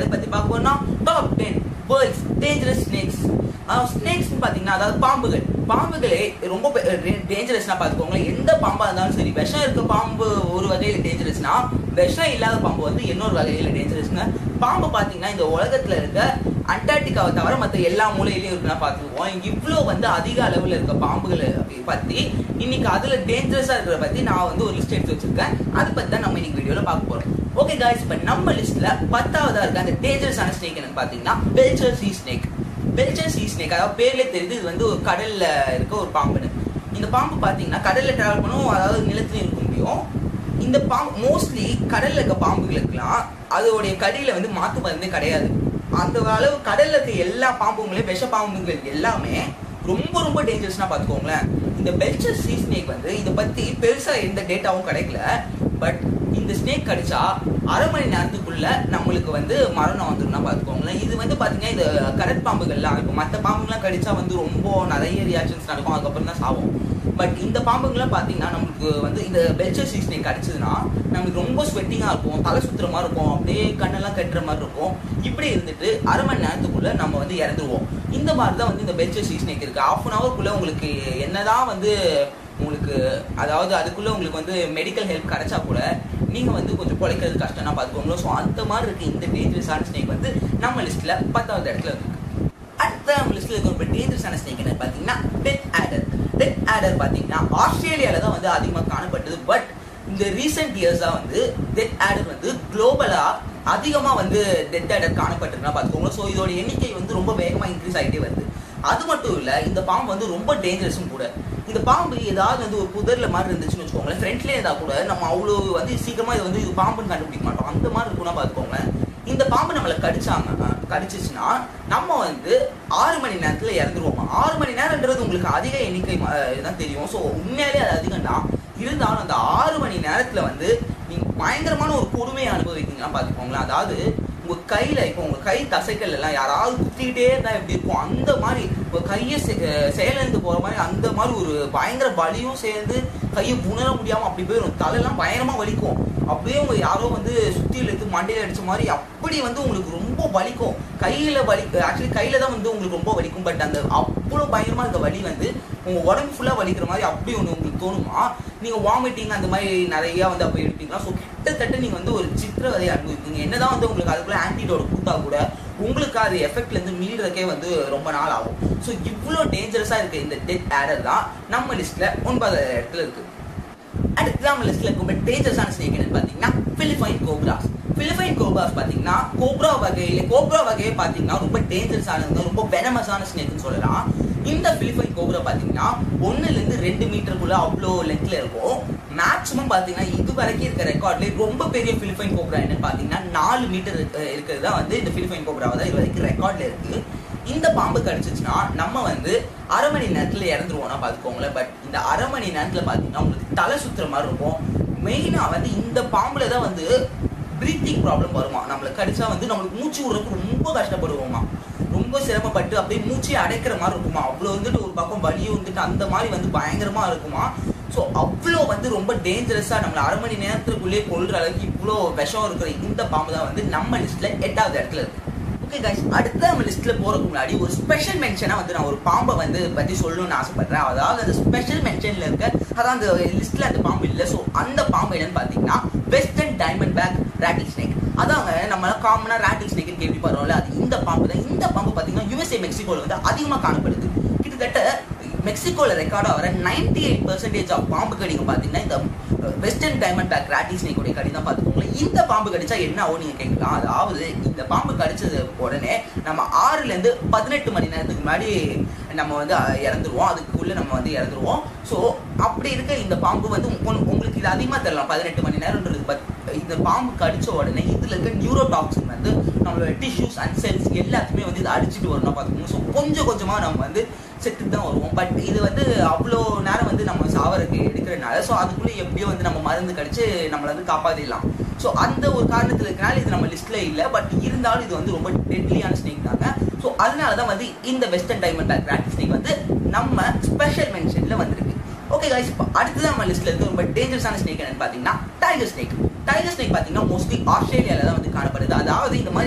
பத்தி பார்க்க போறோம்னா top ten worlds dangerous snakes snakes பாத்தீங்கன்னா அதாவது பாம்புகள் பாம்புகளே ரொம்ப டேஞ்சரஸ்னா பாத்துக்கோங்களேன் எந்த பாம்பா இருந்தாலும் சரி விஷம் இருக்க பாம்பு ஒரு வகையில டேஞ்சரஸ்னா விஷம் இல்லாத பாம்பு வந்து இன்னொரு வகையில டேஞ்சரஸ்ங்க பாம்பு பாத்தீங்கன்னா இந்த உலகத்துல இருக்க அண்டார்டிகாவை தவிர மற்ற எல்லா மூலையிலயும் இருக்குன்னா பாத்துக்குவோம் இவ்வளோ வந்து அதிக அளவுல இருக்க பாம்புகளை பத்தி இன்னைக்கு அதுல டேஞ்சரஸா இருக்கிறத பத்தி நான் வந்து ஒரு லிஸ்ட் எடுத்து வச்சிருக்கேன் அதை பத்தி தான் நம்ம இன்னைக்கு வீடியோல பார்க்க போறோம் ஓகே காய்ஸ் இப்ப நம்ம லிஸ்ட்ல பத்தாவதா இருக்க அந்த டேஞ்சரஸான ஸ்னேக் என்னன்னு பாத்தீங்கன்னா பெல்ச்சர் சீ ஸ்னேக் பெல்ச்சர் சீ ஸ்னேக் அதாவது பேர்ல தெரியுது இது வந்து ஒரு கடல்ல இருக்க ஒரு பாம்புன்னு இந்த பாம்பு பாத்தீங்கன்னா கடல்ல டிராவல் பண்ணும் அதாவது நிலத்திலையும் இருக்க முடியும் இந்த பாம்பு மோஸ்ட்லி கடல்ல இருக்க பாம்புகளுக்கெல்லாம் அதோடைய கடியில வந்து மாத்து மருந்தே கிடையாது அந்த அளவு கடல்ல இருக்க எல்லா பாம்புங்களே விஷ பாம்புகள் எல்லாமே ரொம்ப ரொம்ப டேஞ்சரஸ்னா பாத்துக்கோங்களேன் இந்த பெல்ச்சர் சீ ஸ்னேக் வந்து இதை பத்தி பெருசா எந்த டேட்டாவும் கிடைக்கல பட் இந்த ஸ்னேக் கடிச்சா அரை மணி நேரத்துக்குள்ள நம்மளுக்கு வந்து மரணம் வந்துரும்னா பாத்துக்கோங்களேன் இது வந்து பாத்தீங்கன்னா இந்த கடற்பாம்புகள்லாம் இப்போ மற்ற பாம்புங்கள்லாம் கடிச்சா வந்து ரொம்ப நிறைய ரியாக்ஷன்ஸ் நடக்கும் அதுக்கப்புறம் தான் சாவும் பட் இந்த பாம்புங்களாம் பாத்தீங்கன்னா நம்மளுக்கு வந்து இந்த பெல்ச்சர் சீ ஸ்னேக் கடிச்சதுன்னா நம்மளுக்கு ரொம்ப ஸ்வெட்டிங்கா இருக்கும் தலை சுத்துற மாதிரி இருக்கும் அப்படியே கண்ணெல்லாம் கட்டுற மாதிரி இருக்கும் இப்படி இருந்துட்டு அரை மணி நேரத்துக்குள்ள நம்ம வந்து இறந்துருவோம் இந்த மாதிரி தான் வந்து இந்த பெல்ச்சர் சீ ஸ்னேக் இருக்கு ஹாஃப் அன் ஹவருக்குள்ள உங்களுக்கு என்னதான் வந்து உங்களுக்கு அதாவது அதுக்குள்ள உங்களுக்கு வந்து மெடிக்கல் ஹெல்ப் கிடைச்சா கூட நீங்க வந்து கொஞ்சம் குறைக்கிறது கஷ்டம்னா பாத்துக்கோங்க ஸோ அந்த மாதிரி இருக்கு இந்த டேஞ்சரஸான ஸ்னேக் வந்து நம்ம லிஸ்ட்ல பத்தாவது இடத்துல இருக்கு அடுத்த நம்ம லிஸ்ட்ல இருக்க ஒரு டேஞ்சரஸான ஸ்னேக் என்ன பாத்தீங்கன்னா டெத் ஆடர் டெத் ஆடர் பாத்தீங்கன்னா ஆஸ்திரேலியால தான் வந்து அதிகமாக காணப்பட்டது பட் இந்த ரீசெண்ட் இயர்ஸா வந்து டெத் ஆடர் வந்து குளோபலா அதிகமா வந்து டெத் ஆடர் காணப்பட்டிருக்குன்னா பாத்துக்கோங்க ஸோ இதோட எண்ணிக்கை வந்து ரொம்ப வேகமா இன்க்ரீஸ் ஆகிட்டே வருது அது மட்டும் இல்ல இந்த பாம்பு வந்து ரொம்ப டேஞ்சரஸும் கூட இந்த பாம்பு ஏதாவது வந்து ஒரு புதர்ல மாதிரி இருந்துச்சுன்னு வச்சுக்கோங்களேன் ஃப்ரெண்ட்லேயே இருந்தா கூட நம்ம அவ்வளோ வந்து சீக்கிரமா இது வந்து இது பாம்புன்னு கண்டுபிடிக்க மாட்டோம் அந்த மாதிரி இருக்கும்னா பாத்துக்கோங்களேன் இந்த பாம்பு நம்மளை கடிச்சாங்க கடிச்சிச்சுன்னா நம்ம வந்து ஆறு மணி நேரத்துல இறந்துருவோம் ஆறு மணி நேரம்ன்றது உங்களுக்கு அதிக எண்ணிக்கை தான் தெரியும் ஸோ உண்மையாலே அது அதிகம் தான் இருந்தாலும் அந்த ஆறு மணி நேரத்துல வந்து நீங்க பயங்கரமான ஒரு கொடுமையை அனுபவிக்கீங்கன்னா பாத்துக்கோங்களேன் அதாவது உங்க கையில இப்போ உங்க கை தசைகள் எல்லாம் யாராவது குத்திக்கிட்டே இருந்தா எப்படி இருக்கும் அந்த மாதிரி உங்க கையை செயலிழந்து போற மாதிரி அந்த மாதிரி ஒரு பயங்கர வலியும் சேர்ந்து கையை உணர முடியாம அப்படி போயிடும் தலையெல்லாம் பயங்கரமா வலிக்கும் அப்படியே உங்க யாரோ வந்து சுத்தியில் எடுத்து மண்டையில அடிச்ச மாதிரி அப்படி வந்து உங்களுக்கு ரொம்ப வலிக்கும் கையில வலி ஆக்சுவலி கையில தான் வந்து உங்களுக்கு ரொம்ப வலிக்கும் பட் அந்த அவ்வளோ பயங்கரமா இருக்க வலி வந்து உங்க உடம்பு ஃபுல்லா வலிக்கிற மாதிரி அப்படி ஒன்று உங்களுக்கு தோணுமா நீங்க வாமிட்டிங் அந்த மாதிரி நிறைய வந்து அப்போ எடுப்பீங்களா ஸோ கிட்டத்தட்ட நீங்க வந்து ஒரு சித்திரவதையை அனுபவிப்பீங்க என்னதான் வந்து உங்களுக்கு அதுக்குள்ள ஆன்டிடோட கொடுத்தா கூட உங்களுக்கு அது எஃபெக்ட்ல இருந்து மீறதுக்கே வந்து ரொம்ப நாள் ஆகும் ஸோ இவ்வளோ டேஞ்சரஸா இருக்க இந்த டெத் ஆடர் தான் நம்ம லிஸ்ட்ல ஒன்பதாவது இடத்துல இருக்கு அடுத்து நம்ம லிஸ்ட்ல இருக்க டேஞ்சரஸான ஸ்னேக் என்னன்னு பாத்தீங்கன்னா பிலிபைன் கோப்ராஸ் பிலிபைன் கோப்ராஸ் பாத்தீங்கன்னா கோப்ரா வகையில கோப்ரா வகையை பாத்தீங்கன்னா ரொம்ப டேஞ்சரஸானது ரொம்ப வெனமஸான ஸ்னேக்னு சொல்லலாம் இந்த பிலிபைன் கோப்ரா பாத்தீங்கன்னா ஒன்னுல இருந்து ரெண்டு மீட்டருக்குள்ள அவ்வளோ லென்த்ல இருக்கும் மேக்ஸிமம் பாத்தீங்கன்னா இது வரைக்கும் இருக்க ரெக்கார்ட்ல ரொம்ப பெரிய பிலிபைன் கோப்ரா என்னன்னு பாத்தீங்கன்னா நாலு மீட்டர் இருக்கிறது தான் வந்து இந்த பிலிபைன் கோப்ரா தான் இது வரைக்கும் ரெக்கார்ட்ல இருக்கு இந்த பாம்பு கடிச்சிச்சுன்னா நம்ம வந்து அரை மணி நேரத்துல இறந்துருவோம்னா பாத்துக்கோங்களேன் பட் இந்த அரை மணி நேரத்துல பாத்தீங்கன்னா உங்களுக்கு தலை சுத்துற மாதிரி இருக்கும் மெயினா வந்து இந்த பாம்புல தான் வந்து பிரீத்திங் ப்ராப்ளம் வருமா நம்மளை கடிச்சா வந்து நம்மளுக்கு மூச்சு விடுறதுக்கு ரொம்ப கஷ்டப்படுவோமா ரொம்ப சிரமப்பட்டு அப்படியே மூச்சை அடைக்கிற மாதிரி இருக்குமா அவ்வளோ வந்துட்டு ஒரு பக்கம் வலியும் வந்துட்டு அந்த மாதிரி வந்து பயங்கரமா இருக்குமா ஸோ அவ்வளோ வந்து ரொம்ப டேஞ்சரஸாக நம்மளை அரை மணி நேரத்துக்குள்ளேயே கொள்ற அளவுக்கு இவ்வளோ விஷம் இருக்கிற இந்த பாம்பு தான் வந்து நம்ம லிஸ்ட்ல எட்டாவது இடத்துல இருக்கு ஓகே கைஸ் அடுத்த நம்ம லிஸ்ட்ல போறதுக்கு முன்னாடி ஒரு ஸ்பெஷல் மென்ஷனா வந்து நான் ஒரு பாம்பை வந்து பத்தி சொல்லணும்னு ஆசைப்படுறேன் அதாவது அந்த ஸ்பெஷல் மென்ஷன்ல இருக்க அதான் அந்த லிஸ்ட்ல அந்த பாம்பு இல்லை ஸோ அந்த பாம்பு என்னன்னு பாத்தீங்கன்னா western diamondback rattlesnake அதாங்க நம்ம காமனா ரேட்டில் ஸ்னேக் கேள்விப்படுறோம்ல அது இந்த பாம்பு தான் இந்த பாம்பு பாத்தீங்கன்னா யூஎஸ்ஏ மெக்சிகோல வந்து அதிகமாக காணப்படுது கிட்டத்தட்ட மெக்சிகோல ரெக்கார்ட் ஆகிற நைன்டி எயிட் பர்சன்டேஜ் ஆஃப் பாம்பு கடிங்க பாத்தீங்கன்னா இந்த western diamondback rattlesnake கடி தான் பாத்துக்கோங்களேன் இந்த பாம்பு கடிச்சா என்ன ஆகும் நீங்க கேட்கலாம் அதாவது இந்த பாம்பு கடிச்சது உடனே நம்ம ஆறுல இருந்து பதினெட்டு மணி நேரத்துக்கு முன்னாடி நம்ம வந்து இறந்துருவோம் அதுக்குள்ள நம்ம வந்து இறந்துருவோம் ஸோ அப்படி இருக்க இந்த பாம்பு வந்து உங்களுக்கு இது அதிகமாக தெரியலாம் பதினெட்டு மணி நேரம்ன்றது பட் இந்த பாம்பு கடிச்ச உடனே இதுல இருக்க நியூரோ டாக்ஸின் வந்து நம்மளோட டிஷ்யூஸ் அண்ட் செல்ஸ் எல்லாத்தையுமே வந்து இது அடிச்சுட்டு வரணும் பார்த்துக்கோங்க ஸோ கொஞ்சம் கொஞ்சமா நம்ம வந்து செத்து தான் வருவோம் பட் இது வந்து அவ்வளோ நேரம் வந்து நம்ம சாவறதுக்கு எடுக்கிறதுனால ஸோ அதுக்குள்ளே எப்படியோ வந்து நம்ம மருந்து கடிச்சு நம்மளை வந்து காப்பாற்றிடலாம் ஸோ அந்த ஒரு காரணத்தில் இருக்கனால இது நம்ம லிஸ்ட்ல இல்லை பட் இருந்தாலும் இது வந்து ரொம்ப டெட்லியான ஸ்னேக் தாங்க ஸோ அதனால தான் வந்து இந்த western diamondback rattlesnake வந்து நம்ம ஸ்பெஷல் மென்ஷன்ல வந்திருக்கு ஓகே கைஸ் இப்போ அடுத்தது நம்ம லிஸ்ட்ல இருக்க ரொம்ப டேஞ்சரஸான ஸ்னேக் என்னன்னு பார்த்தீங்கன்னா டைகர் ஸ்னேக் டைகர் ஸ்னேக் பார்த்தீங்கன்னா மோஸ்ட்லி ஆஸ்திரேலியால தான் வந்து காணப்படுது அதாவது இந்த மாதிரி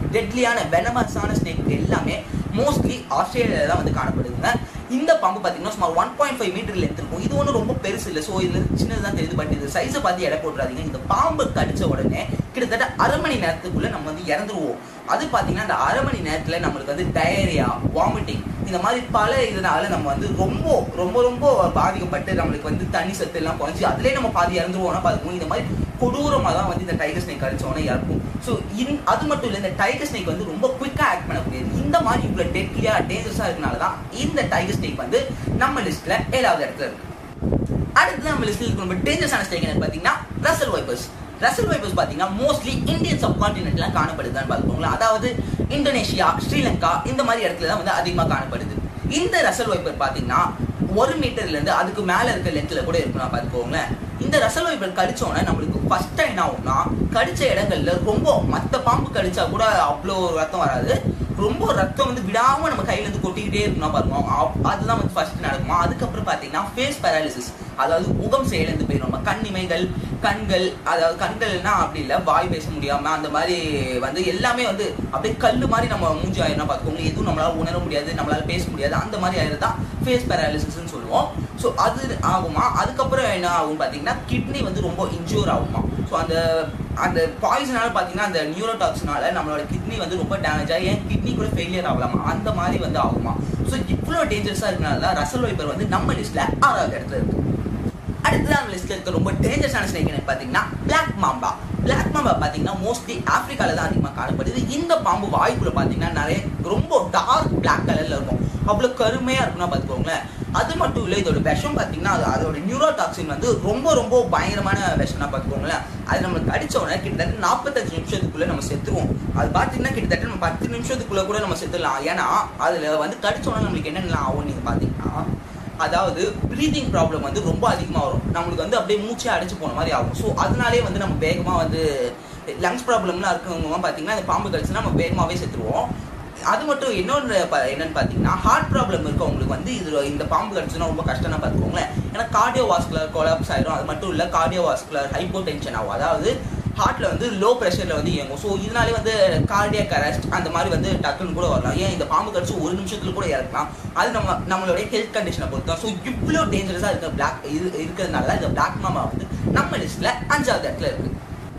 டெட்லியான வெனமஸான ஸ்னேக் எல்லாமே மோஸ்ட்லி ஆஸ்திரேலியாவில் தான் வந்து காணப்படுதுங்க இந்த பாம்பு பார்த்தீங்கன்னா சுமார் one point five meter length இருக்கும் இது ஒன்றும் ரொம்ப பெருசு இல்லை ஸோ இதுல சின்னது தான் தெரியுது பட் இது சைஸை பார்த்து எடை போட்டுறாதீங்க இந்த பாம்பு கடிச்ச உடனே கிட்டத்தட்ட அரை மணி நேரத்துக்குள்ள நம்ம வந்து இறந்துருவோம் அது பார்த்தீங்கன்னா அந்த அரை மணி நேரத்தில் நம்மளுக்கு வந்து டயரியா வாமிட்டிங் இந்த மாதிரி பல இதனால நம்ம வந்து ரொம்ப ரொம்ப ரொம்ப பாதிக்கப்பட்டு நம்மளுக்கு வந்து தண்ணி சத்து எல்லாம் குறைஞ்சி அதுலேயே நம்ம பாதி இறந்துருவோம்னா பார்த்துக்கோங்க இந்த மாதிரி கொடூரமாக தான் வந்து இந்த டைகர் ஸ்னேக் கடிச்சோன்னே இறக்கும் ஸோ இன் அது மட்டும் இல்லை இந்த டைகர் ஸ்னேக் வந்து ரொம்ப குயிக்காக ஆக்ட் பண்ணக்கூடியது இந்த மாதிரி இவ்வளோ டெட்லியாக டேஞ்சரஸாக இருக்கனால தான் இந்த டைகர் ஸ்னேக் வந்து நம்ம லிஸ்ட்டில் ஏழாவது இடத்துல இருக்கு அடுத்து நம்ம லிஸ்ட்டில் இருக்க ரொம்ப டேஞ்சரஸான ஸ்னேக் என்னன்னு பார்த்தீங்கன்னா ரசல் வைப்பர்ஸ் ரசல் வைப்பர்ஸ் பார்த்தீங்கன்னா மோஸ்ட்லி இந்தியன் சப்கான்டினென்ட்ல காணப்படுதுன்னு பார்த்துக்கோங்களேன் அதாவது இந்தோனேஷியா ஸ்ரீலங்கா இந்த மாதிரி இடத்துல தான் வந்து அதிகமாக காணப்படுது இந்த ரசல் வைப்பர் பார்த்தீங்கன்னா ஒரு மீட்டர்ல இருந்து அதுக்கு மேல இருக்க லென்த்ல கூட இருக்குன்னா பார்த்துக்கோங்களேன் இந்த ரசல் வைப்பர் கடிச்சோன்னே நம்மளுக்கு ஃபர்ஸ்ட் என்ன ஆகும்னா கடிச்ச இடங்கள்ல ரொம்ப மற்ற பாம்பு கடிச்சா கூட அவ்வளோ ரத்தம் வராது ரொம்ப ரத்தம் வந்து விடாம நம்ம கையில இருந்து கொட்டிக்கிட்டே இருக்கணும் பாருங்க அப்- அதுதான் வந்து ஃபர்ஸ்ட் நடக்குமா அதுக்கப்புறம் பாத்தீங்கன்னா ஃபேஸ் பேராலிசிஸ் அதாவது முகம் செயலிழந்து போயிடும் நம்ம கண் இமைகள் கண்கள் அதாவது கண்கள்னா அப்படி இல்லை வாய் பேச முடியாம அந்த மாதிரி வந்து எல்லாமே வந்து அப்படியே கல்லு மாதிரி நம்ம மூஞ்சி ஆயிரும் பார்த்துக்கோங்க எதுவும் நம்மளால உணர முடியாது நம்மளால பேச முடியாது அந்த மாதிரி ஆயிரம் தான் ஃபேஸ் பேராலிசிஸ்னு சொல்லுவோம் ஸோ அது ஆகுமா அதுக்கப்புறம் என்ன ஆகும் பார்த்தீங்கன்னா கிட்னி வந்து ரொம்ப இன்ஜூர் ஆகுமா ஸோ அந்த அந்த பாய்சனால பார்த்தீங்கன்னா அந்த நியூரோடாக்ஸ்னால நம்மளோட கிட்னி வந்து ரொம்ப டேமேஜ் ஆகி என் கிட்னி கூட ஃபெயிலியர் ஆகலாமா அந்த மாதிரி வந்து ஆகுமா ஸோ இவ்வளோ டேஞ்சரஸாக இருக்கனால தான் ரசல் வைப்பர் வந்து நம்ம லிஸ்ட்ல ஆறாவது இடத்துல இருக்கு அடுத்ததான் லிஸ்ட்ல இருக்க ரொம்ப டேஞ்சரஸான ஸ்னேக் என்னன்னு பார்த்தீங்கன்னா பிளாக் மாம்பா பிளாக் மாம்பா பார்த்தீங்கன்னா மோஸ்ட்லி ஆப்பிரிக்கால தான் அதிகமாக காணப்படுது இந்த பாம்பு வாய்க்குள்ள பார்த்தீங்கன்னா நிறைய ரொம்ப டார்க் பிளாக் கலர்ல இருக்கும் அவ்வளோ கருமையா இருக்கும்னா பார்த்துக்கோங்களேன் அது மட்டும் இல்லை இதோட விஷம் பார்த்தீங்கன்னா அது அதோட நியூரோடாக்சின் வந்து ரொம்ப ரொம்ப பயங்கரமான விஷம்னா பார்த்துக்கோங்களேன் அது நம்மளுக்கு அடிச்ச உடனே கிட்டத்தட்ட நாற்பத்தஞ்சு நிமிஷத்துக்குள்ள நம்ம செத்துருவோம் அது பார்த்தீங்கன்னா கிட்டத்தட்ட நம்ம பத்து நிமிஷத்துக்குள்ள கூட நம்ம செத்துடலாம் ஏன்னா அதுல வந்து கடிச்ச உடனே நம்மளுக்கு என்னென்னலாம் ஆகும் நீங்க பார்த்தீங்கன்னா அதாவது ப்ரீதிங் ப்ராப்ளம் வந்து ரொம்ப அதிகமாக வரும் நம்மளுக்கு வந்து அப்படியே மூச்சே அடைச்சு போன மாதிரி ஆகும் ஸோ அதனாலே வந்து நம்ம வேகமாக வந்து லங்ஸ் ப்ராப்ளம்லாம் இருக்கவங்க பார்த்தீங்கன்னா இந்த பாம்பு கடிச்சுன்னா நம்ம வேகமாகவே செத்துருவோம் அது மட்டும் இன்னொன்று ப- என்னன்னு பார்த்தீங்கன்னா ஹார்ட் ப்ராப்ளம் இருக்கவங்களுக்கு வந்து இது இந்த பாம்பு கடிச்சுன்னா ரொம்ப கஷ்டம்னா பார்த்துக்கோங்களேன் ஏன்னா கார்டியோ வாஸ்குலர் கொலாப்ஸ் ஆயிரும் அது மட்டும் இல்லை கார்டியோ வாஸ்குலர் ஹைப்போ டென்ஷன் ஆகும் அதாவது ஹார்ட்ல வந்து லோ ப்ரெஷர்ல வந்து இயங்கும் ஸோ இதனாலே வந்து கார்டியக் அரெஸ்ட் அந்த மாதிரி வந்து டக்குன்னு கூட வரலாம் ஏன் இந்த பாம்பு கடிச்சு ஒரு நிமிஷத்துல கூட இறக்கலாம் அது நம்ம நம்மளுடைய ஹெல்த் கண்டிஷனை பொறுத்து தான் ஸோ இவ்வளோ டேஞ்சரஸாக இருக்க பிளாக் இது இருக்கிறதுனால தான் இந்த பிளாக் மாமா வந்து நம்ம லிஸ்ட்ல அஞ்சாவது இடத்துல இருக்கு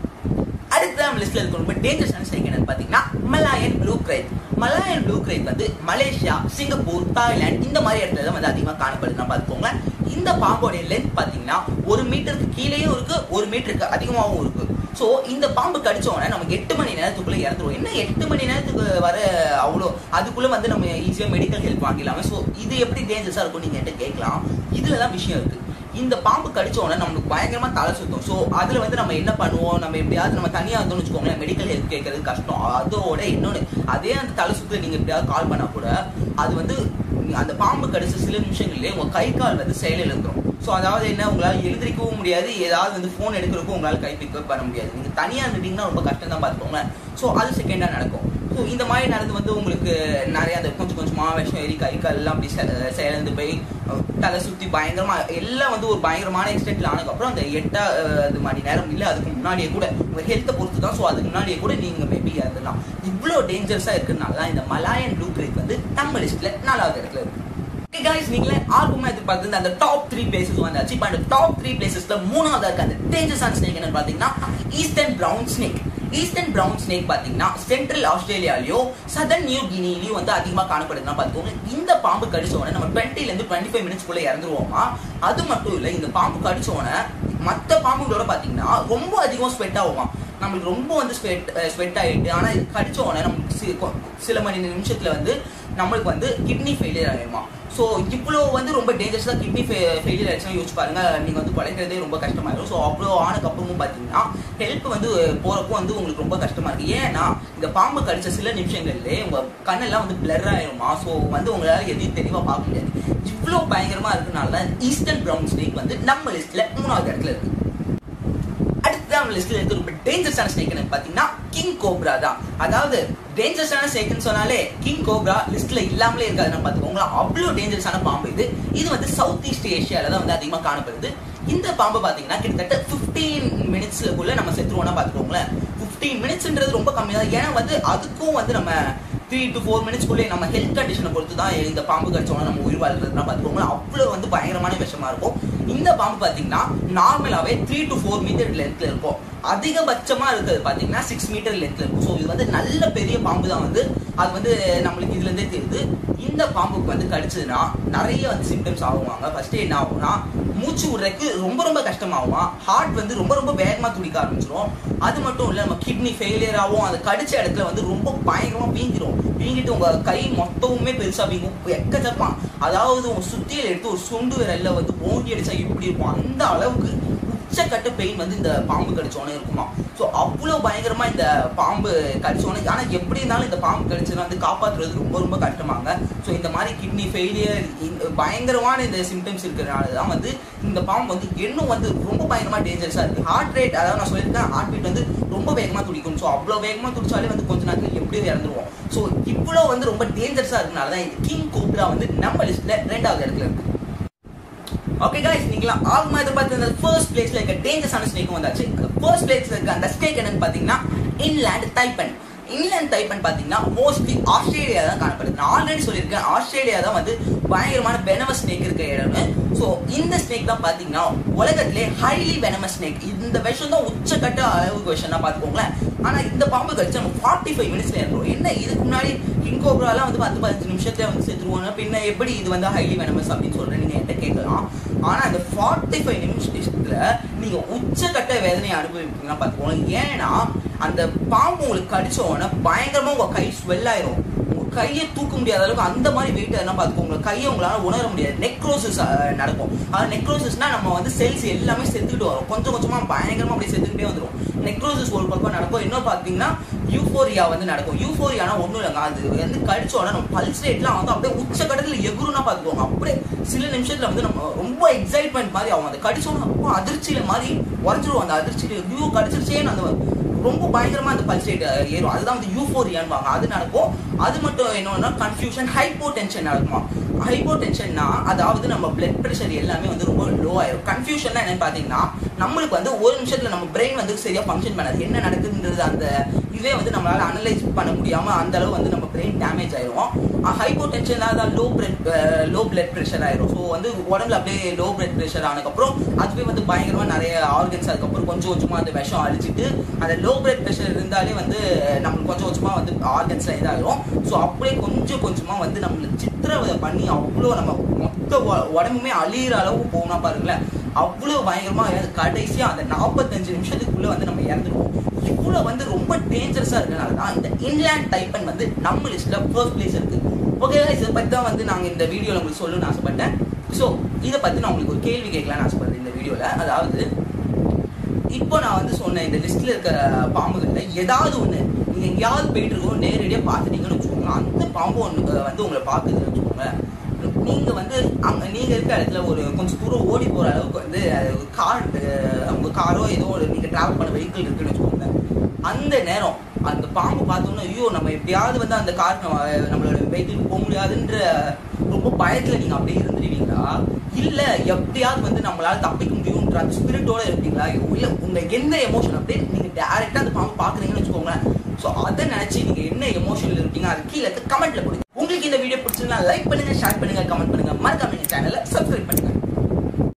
அடுத்த நம்ம லிஸ்ட்ல இருக்க ரொம்ப டேஞ்சரஸான ஸ்னேக் என்னன்னு பாத்தீங்கன்னா Malayan blue krait Malayan blue krait வந்து மலேசியா சிங்கப்பூர் தாய்லாந்து இந்த மாதிரி இடத்துல தான் வந்து அதிகமாக காணப்படுதுன்னா பார்த்துக்கோங்க இந்த பாம்போடைய லென்த் பாத்தீங்கன்னா ஒரு மீட்டருக்கு கீழேயும் இருக்கு ஒரு மீட்டருக்கு அதிகமாகவும் இருக்கு ஸோ இந்த பாம்பு கடிச்ச உடனே நமக்கு எட்டு மணி நேரத்துக்குள்ள இறந்துரும் என்ன எட்டு மணி நேரத்துக்கு வர அவ்வளோ அதுக்குள்ள வந்து நம்ம ஈஸியாக மெடிக்கல் ஹெல்ப் வாங்கிடலாமே ஸோ இது எப்படி டேஞ்சரஸாக இருக்கும் நீங்க என்கிட்ட கேட்கலாம் இதுல தான் விஷயம் இருக்கு இந்த பாம்பு கடிச்ச உடனே நம்மளுக்கு பயங்கரமா தலை சுத்தும் ஸோ அதுல வந்து நம்ம என்ன பண்ணுவோம் நம்ம எப்படியாவது நம்ம தனியா இருந்தோம்னு வச்சுக்கோங்களேன் மெடிக்கல் ஹெல்ப் கேட்கறது கஷ்டம் அதோட இன்னொன்னு அதே அந்த தலை சுத்துல நீங்க எப்படியாவது கால் பண்ணா கூட அது வந்து அந்த பாம்பு கடிச்ச சில நிமிஷங்கள்லயே உங்க கை கால் வந்து செயலிழந்துரும் ஸோ அதாவது என்ன உங்களால எழுந்திரிக்கவும் முடியாது ஏதாவது வந்து ஃபோன் எடுக்கிறதுக்கும் உங்களால கை பிக்கப் பண்ண முடியாது நீங்க தனியா இருந்துட்டீங்கன்னா ரொம்ப கஷ்டம் தான் பார்த்துக்கோங்களேன் ஸோ அது செகண்டா நடக்கும் ஸோ இந்த மாதிரி நடந்து வந்து உங்களுக்கு நிறைய அந்த கொஞ்சம் கொஞ்சமா விஷம் ஏறி கை கால் எல்லாம் அப்படி செ- செயலந்து போய் அஹ், தலை சுத்தி பயங்கரமா எல்லாம் வந்து ஒரு பயங்கரமான எக்ஸ்டென்ட்ல ஆனதுக்கப்புறம் அந்த எட்டாவது மணி நேரம் இல்லை அதுக்கு முன்னாடியே கூட உங்க ஹெல்த்தை பொறுத்து தான் ஸோ அதுக்கு முன்னாடியே கூட நீங்க மேபி இறந்துடலாம் இவ்வளோ டேஞ்சரஸா இருக்கிறதுனால தான் இந்த மலாயன் ப்ளூ கிரேக் வந்து நம்ம லிஸ்ட்ல நாலாவது இடத்துல இருக்கு ஓகே காய்ஸ் நீங்களே ஆர்வமா எதிர்பார்த்து அந்த டாப் த்ரீ பிளேசஸ் வந்தாச்சு இப்போ அந்த டாப் த்ரீ பிளேசஸ்ல மூணாவது இருக்க அந்த டேஞ்சரஸான ஸ்னேக் என்னன்னு பாத்தீங்கன்னா eastern brown snake eastern brown snake பாத்தீங்கன்னா சென்ட்ரல் ஆஸ்திரேலியாலயோ சதர்ன் நியூ கினிலையும் வந்து அதிகமா காணப்படுதுன்னா பாத்துக்கோங்க இந்த பாம்பு கடிச்ச உடனே நம்ம டுவெண்ட்டில இருந்து டுவெண்ட்டி ஃபைவ் மினிட்ஸ் குள்ள இறந்துருவோமா அது மட்டும் இல்ல இந்த பாம்பு கடிச்ச உடனே மத்த பாம்புகளோட பாத்தீங்கன்னா ரொம்ப அதிகமா ஸ்வெட் ஆகுமா நம்மளுக்கு ரொம்ப வந்து ஸ்வெட் ஸ்வெட் ஆயிட்டு ஆனா இது கடிச்ச உடனே நமக்கு சி- கொ- சில மணி நிமிஷத்துல வந்து நம்மளுக்கு வந்து கிட்னி ஃபெயிலியர் ஆகிடுமா ஸோ இவ்வளோ வந்து ரொம்ப டேஞ்சரஸாக கிட்னி ஃபெயிலியர் ஆச்சுன்னா யோசிச்சு பாருங்க நீங்கள் வந்து குறைக்கிறதே ரொம்ப கஷ்டமாயிடும் ஸோ அவ்வளோ ஆனதுக்கப்புறமும் பார்த்தீங்கன்னா ஹெல்ப் வந்து போகிறப்போ வந்து உங்களுக்கு ரொம்ப கஷ்டமா இருக்கு ஏன்னா இந்த பாம்பு கடிச்ச சில நிமிஷங்கள்லேயே உங்கள் கண்ணெல்லாம் வந்து பிளர் ஆயிருமா ஸோ வந்து உங்களால் எதையும் தெளிவாக பார்க்க முடியாது இவ்வளோ பயங்கரமாக இருக்கனால தான் ஈஸ்டர்ன் ப்ரௌன் ஸ்னேக் வந்து நம்ம லிஸ்ட்டில் மூணாவது இடத்துல இருக்கு அடுத்து நம்ம லிஸ்ட்ல இருக்க ரொம்ப டேஞ்சரஸான ஸ்னேக் என்னன்னு பாத்தீங்கன்னா கிங் கோப்ரா தான் அதாவது டேஞ்சரஸான ஸ்னேக்னு சொன்னாலே கிங் கோப்ரா லிஸ்ட்ல இல்லாமலே இருக்காதுன்னு பாத்துக்கோங்களா அவ்வளவு டேஞ்சரஸான பாம்பு இது இது வந்து சவுத் ஈஸ்ட் ஏஷியால தான் வந்து அதிகமா காணப்படுது இந்த பாம்பு பாத்தீங்கன்னா கிட்டத்தட்ட 15 மினிட்ஸ்லக்குள்ள நம்ம செத்துருவோம்னா பாத்துக்கோங்களேன் ஃபிஃப்டீன் மினிட்ஸ்ன்றது ரொம்ப கம்மி தான் ஏன்னா வந்து அதுக்கும் வந்து நம்ம த்ரீ டு ஃபோர் மினிட்ஸ்க்குள்ளே நம்ம ஹெல்த் கண்டிஷனை பொறுத்து தான் இந்த பாம்பு கடிச்சோம்னா நம்ம உயிர் வாழ்றதுனா பார்த்துக்கோங்க அவ்வளோ வந்து பயங்கரமான விஷமா இருக்கும் இந்த பாம்பு பார்த்தீங்கன்னா நார்மலாகவே த்ரீ டு ஃபோர் மீட்டர் லென்த்ல இருக்கும் அதிகபட்சமா இருக்கிறது பார்த்தீங்கன்னா சிக்ஸ் மீட்டர் லென்த்ல இருக்கும் ஸோ இது வந்து நல்ல பெரிய பாம்பு தான் வந்து அது வந்து நம்மளுக்கு இதுல இருந்தே தெரியுது இந்த பாம்புக்கு வந்து கடிச்சதுன்னா நிறைய வந்து சிம்டம்ஸ் ஆகுவாங்க ஃபர்ஸ்ட் என்ன ஆகும்னா மூச்சு விடுறதுக்கு ரொம்ப ரொம்ப கஷ்டமாகும் ஹார்ட் வந்து ரொம்ப ரொம்ப வேகமா துடிக்க ஆரம்பிச்சிடும் அது மட்டும் இல்ல நம்ம கிட்னி ஃபெயிலியர் ஆகும் அந்த கடிச்ச இடத்துல வந்து ரொம்ப பயங்கரமா வீங்கிடும் வீங்கிட்டு உங்க கை மொத்தமுமே பெருசா வீங்கும் எக்கச்சக்கம் அதாவது உங்க சுத்தியில எடுத்து ஒரு சுண்டு விரல்ல வந்து ஓங்கி அடிச்சா எப்படி இருக்கும் அந்த அளவுக்கு உச்சக்கட்ட பெயின் வந்து இந்த பாம்பு கடிச்சோன்னே இருக்குமா ஸோ அவ்வளோ பயங்கரமா இந்த பாம்பு கடிச்சோன்னே ஆனால் எப்படி இருந்தாலும் இந்த பாம்பு கடிச்சதுன்னா வந்து காப்பாற்றுறது ரொம்ப ரொம்ப கஷ்டமாங்க ஸோ இந்த மாதிரி கிட்னி ஃபெயிலியர் பயங்கரமான இந்த சிம்டம்ஸ் இருக்கிறனால தான் வந்து இந்த பாம்பு வந்து இன்னும் வந்து ரொம்ப பயங்கரமா டேஞ்சரஸாக இருக்கு ஹார்ட் ரேட் அதாவது நான் சொல்லியிருக்கேன் ஹார்ட் பீட் வந்து ரொம்ப வேகமாக துடிக்கும் ஸோ அவ்வளோ வேகமாக துடிச்சாலே வந்து கொஞ்ச நேரத்தில் எப்படியும் இறந்துருவோம் ஸோ இவ்வளோ வந்து ரொம்ப டேஞ்சரஸாக இருக்கனால தான் இந்த கிங் கோப்ரா வந்து நம்ம லிஸ்ட்ல ரெண்டாவது இடத்துல இருக்கு ஓகே गाइस நீங்களா ஆல்மா எதிர்பார்த்து இந்த ஃபர்ஸ்ட் பிளேஸ்ல இருக்க டேஞ்சரஸான ஸ்னேக்கும் வந்தாச்சு அந்த ஃபர்ஸ்ட் பிளேஸ்ல இருக்க அந்த ஸ்னேக் என்னன்னு பாத்தீங்கன்னா இன்லேண்ட் டைப்பன் இன்லேண்ட் டைப்பன் பாத்தீங்கன்னா மோஸ்ட்லி ஆஸ்திரேலியா தான் காணப்படுது நான் ஆல்ரெடி சொல்லியிருக்கேன் ஆஸ்திரேலியா தான் வந்து பயங்கரமான வெனமஸ் ஸ்னேக் இருக்க இடம்னு ஸோ இந்த ஸ்னேக் தான் பாத்தீங்கன்னா உலகத்திலே ஹைலி வெனமஸ் ஸ்னேக் இந்த விஷயம் தான் உச்சக்கட்ட அளவுக்கு விஷயம் தான் பாத்துக்கோங்களேன் ஆனா இந்த பாம்பு கடிச்சு நம்ம ஃபார்ட்டி ஃபைவ் மினிட்ஸ்ல இறந்துரும் என்ன இதுக்கு முன்னாடி கிங் கோப்ராலாம் வந்து பத்து பதினஞ்சு நிமிஷத்துல வந்து செத்துருவோம் பின்ன எப்படி இது வந்து ஹைலி வெனமஸ் அப்படின்னு சொல்றேன் நீங்க என்கிட்ட கேட்கலாம் ஆனா இந்த ஃபார்ட்டி ஃபைவ் நிமிஷத்துல நீங்க உச்சக்கட்ட வேதனையை அனுபவிப்பீங்கன்னா பாத்துக்கோங்க ஏன்னா அந்த பாம்பு உங்களுக்கு கடிச்ச உடனே பயங்கரமா உங்க கை ஸ்வெல் ஆயிரும் உங்க கையை தூக்க முடியாத அளவுக்கு அந்த மாதிரி வெயிட் எல்லாம் பார்த்துக்கோங்க கையை உங்களால உணர முடியாது நெக்ரோசிஸ் நடக்கும் அது நெக்ரோசிஸ்னா நம்ம வந்து செல்ஸ் எல்லாமே செத்துக்கிட்டு வரும் கொஞ்சம் கொஞ்சமா பயங்கரமா அப்படியே செத்துக்கிட்டே வந்துடும் நெக்ரோசிஸ் ஒரு பக்கம் நடக்கும் இன்னும் பார்த்தீங்கன்னா யூஃபோரியா வந்து நடக்கும் யூஃபோரியானா ஒன்றும் இல்லைங்க அது வந்து கடிச்ச உடனே நம்ம பல்ஸ் ரேட்லாம் வந்து அப்படியே உச்சக்கட்டத்தில் எகுருன்னா பார்த்துக்கோங்க அப்படியே சில நிமிஷத்துல வந்து நம்ம ரொம்ப எக்ஸைட்மெண்ட் மாதிரி ஆகும் அந்த கடிச்ச உடனே அப்போ அதிர்ச்சியில மாதிரி உறைஞ்சிரும் அந்த அதிர்ச்சியில ஐயோ கடிச்சிருச்சேன்னு அந்த ரொம்ப பயங்கரமா அந்த பல்ஸ் ரேட் ஏறும் அதுதான் வந்து யூஃபோரியான்னு அது நடக்கும் அது மட்டும் என்னன்னா கன்ஃபியூஷன் ஹைப்போ டென்ஷன் நடக்குமா ஹைப்போ டென்ஷன்னா அதாவது நம்ம பிளட் ப்ரெஷர் எல்லாமே வந்து ரொம்ப லோ ஆயிரும் கன்ஃபியூஷன் என்னன்னு பாத்தீங்கன்னா நம்மளுக்கு வந்து ஒரு நிமிஷத்துல நம்ம பிரெயின் வந்து சரியா ஃபங்க்ஷன் பண்ணாது என்ன நடக்குதுன்றது அந்த இதே வந்து நம்மளால அனலைஸ் பண்ண முடியாம அந்த அளவு வந்து நம்ம பிரெயின் டேமேஜ் ஆயிரும் ஹைப்போ டென்ஷன் அதான் low blood low blood pressure ஆயிரும் ஸோ வந்து உடம்புல அப்படியே லோ பிளட் ப்ரெஷர் ஆனதுக்கப்புறம் அதுவே வந்து பயங்கரமா நிறைய ஆர்கன்ஸ் அதுக்கப்புறம் கொஞ்சம் கொஞ்சமா அந்த விஷம் அழிச்சிட்டு அந்த லோ பிளட் ப்ரெஷர் இருந்தாலே வந்து நம்மளுக்கு கொஞ்சம் கொஞ்சமா வந்து ஆர்கன்ஸ்ல இதாகிடும் ஸோ அப்படியே கொஞ்சம் கொஞ்சமா வந்து நம்மளுக்கு சித்திரவதை பண்ணி அவ்வளோ நம்ம மொத்த உ- உடம்புமே அழியிற அளவுக்கு போனா பாருங்களேன் அவ்வளோ பயங்கரமா இறந்து கடைசியா அந்த நாற்பத்தஞ்சு நிமிஷத்துக்குள்ள வந்து நம்ம இறந்துருவோம் இவ்வளோ வந்து ரொம்ப டேஞ்சரஸா இருக்கனால தான் இந்த இன்லேண்ட் டைப்பன் வந்து நம்ம லிஸ்ட்ல ஃபர்ஸ்ட் பிளேஸ் இருக்கு ஓகே இதை பத்தி தான் வந்து நாங்க இந்த வீடியோல உங்களுக்கு சொல்லணும்னு ஆசைப்பட்டேன் ஸோ இதை பத்தி நான் உங்களுக்கு ஒரு கேள்வி கேட்கலாம்னு ஆசைப்படுறேன் இந்த வீடியோல அதாவது இப்போ நான் வந்து சொன்ன இந்த லிஸ்ட்ல இருக்க பாம்புகள்ல ஏதாவது ஒண்ணு நீங்க எங்கேயாவது போயிட்டு இருக்கோம் நேரடியா பார்த்துட்டீங்கன்னு வச்சுக்கோங்க அந்த பாம்பு ஒண்ணு வந்து உங்களை பார்க்குதுன்னு வச்சுக்கோங்க நீங்க வந்து அங்க நீங்க இருக்க இடத்துல ஒரு கொஞ்சம் தூரம் ஓடி போற அளவுக்கு வந்து கார் உங்க காரோ ஏதோ ஒரு நீங்க டிராவல் பண்ண வெஹிக்கிள் இருக்குன்னு வச்சுக்கோங்க அந்த நேரம் அந்த பாம்பு பார்த்தோம்னா ஐயோ நம்ம எப்படியாவது வந்து அந்த கார் நம்மளோட வெஹிக்கிள் போக முடியாதுன்ற ரொம்ப பயத்துல நீங்க அப்படியே இருந்துருவீங்களா இல்ல எப்படியாவது வந்து நம்மளால தப்பிக்க முடியும்ன்ற அந்த ஸ்பிரிட்டோட இருப்பீங்களா இல்ல உங்க எந்த எமோஷன் அப்படியே நீங்க டைரக்டா அந்த பாம்பு பாக்குறீங்கன்னு வச்சுக்கோங்களேன் சோ அதை நினைச்சு நீங்க என்ன எமோஷன்ல இருக்கீங்க அது கீழே கமெண்ட்ல கொடுங்க உங்களுக்கு இந்த வீடியோ பிடிச்சிருந்தா லைக் பண்ணுங்க ஷேர் பண்ணுங்க கமெண்ட் பண்ணுங்க மறக்காம எங்க சேனலை சப்ஸ்கிரைப் பண்ணுங்க